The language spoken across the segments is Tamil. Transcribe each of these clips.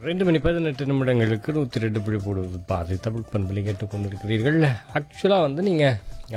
ரெண்டு மணி பதினெட்டு நிமிடங்களுக்கு நூற்றி ரெண்டு புள்ளி போடுவது பாதை தமிழ் பண்பலை கேட்டுக்கொண்டிருக்கிறீர்கள் ஆக்சுவலாக வந்து நீங்கள்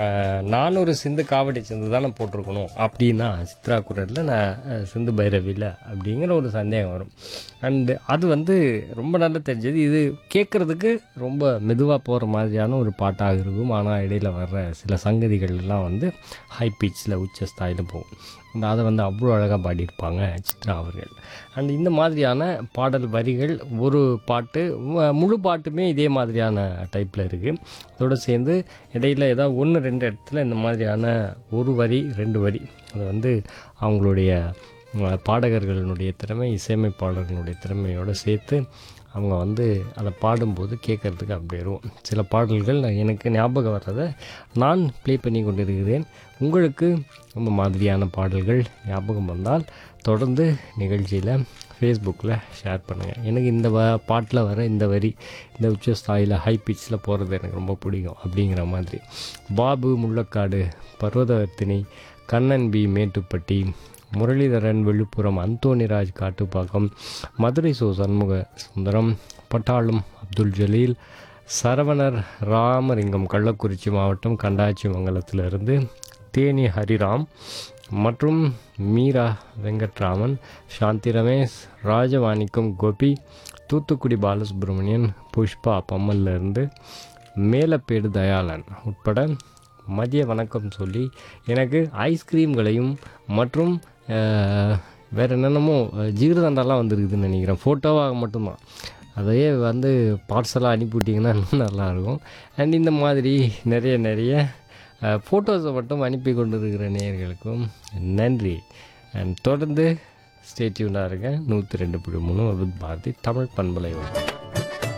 நானூறு சிந்து காவடி சிந்து தானே போட்டிருக்கணும் அப்படின்னா சித்ரா குரலில் நான் அஹ், சிந்து பைரவியில் அப்படிங்கிற ஒரு சந்தேகம் வரும் அண்டு அது வந்து ரொம்ப நல்லா தெரிஞ்சது இது கேட்குறதுக்கு ரொம்ப மெதுவாக போகிற மாதிரியான ஒரு பாட்டாக இருக்கும் ஆனால் இடையில வர்ற சில சங்கதிகள் எல்லாம் வந்து ஹை பிச்சில் உச்ச ஸ்தாயில் போகும் அந்த அதை வந்து அவ்வளோ அழகாக பாடியிருப்பாங்க சித்ரா அவர்கள் அண்ட் இந்த மாதிரியான பாடல் வரிகள் ஒரு பாட்டு மு- முழு பாட்டுமே இதே மாதிரியான டைப்பில் இருக்குது அதோடு சேர்ந்து இடையில ஏதாவது ஒன்று ரெண்டு இடத்துல இந்த மாதிரியான ஒரு வரி ரெண்டு வரி அது வந்து அவங்களுடைய ம, பாடகர்களுடைய திறமை இசையமைப்பாளர்களுடைய திறமையோடு சேர்த்து அவங்க வந்து அதை பாடும்போது கேட்குறதுக்கு அப்படி இருக்கும் சில பாடல்கள் எனக்கு ஞாபகம் வர்றதை நான் ப்ளே பண்ணி கொண்டிருக்கிறேன் உங்களுக்கு இந்த மாதிரியான பாடல்கள் ஞாபகம் வந்தால் தொடர்ந்து நிகழ்ச்சியில் ஃபேஸ்புக்கில் ஷேர் பண்ணுங்கள் எனக்கு இந்த வ பாட்டில் வர இந்த வரி இந்த உச்ச ஸ்தாயில் ஹை பிச்சில் போகிறது எனக்கு ரொம்ப பிடிக்கும் அப்படிங்கிற மாதிரி பாபு முள்ளக்காடு பர்வதவர்த்தினி கண்ணன் பி மேட்டுப்பட்டி முரளிதரன் விழுப்புரம் அந்தோணிராஜ் காட்டுப்பாக்கம் மதுரை சோ சண்முக சுந்தரம் பட்டாளம் அப்துல் ஜலீல் சரவணர் ராமலிங்கம் கள்ளக்குறிச்சி மாவட்டம் கண்டாச்சி மங்கலத்திலிருந்து தேனி ஹரிராம் மற்றும் மீரா வெங்கட்ராமன் சாந்தி ரமேஷ் ராஜவாணிக்கம் கோபி தூத்துக்குடி பாலசுப்ரமணியன் புஷ்பா பம்மல்ல இருந்து மேலப்பேடு தயாளன் உட்பட மதிய வணக்கம் சொல்லி எனக்கு ஐஸ்கிரீம்களையும் மற்றும் அஹ், வேற என்னென்னமோ அஹ், ஜீரதண்டாலாம் வந்துருக்குதுன்னு நினைக்கிறேன் ஃபோட்டோவாக மட்டும்தான் அதையே வந்து பார்சலாக அனுப்பிவிட்டிங்கன்னா இன்னும் நல்லாயிருக்கும் அண்ட் இந்த மாதிரி நிறைய நிறைய ஃபோட்டோஸை மட்டும் அனுப்பி கொண்டு இருக்கிற நேயர்களுக்கும் நன்றி அண்ட் தொடர்ந்து ஸ்டேட்யூனாக இருங்க நூற்றி ரெண்டு புள்ளி மூணு பாரதி தமிழ் பண்பலை வரும்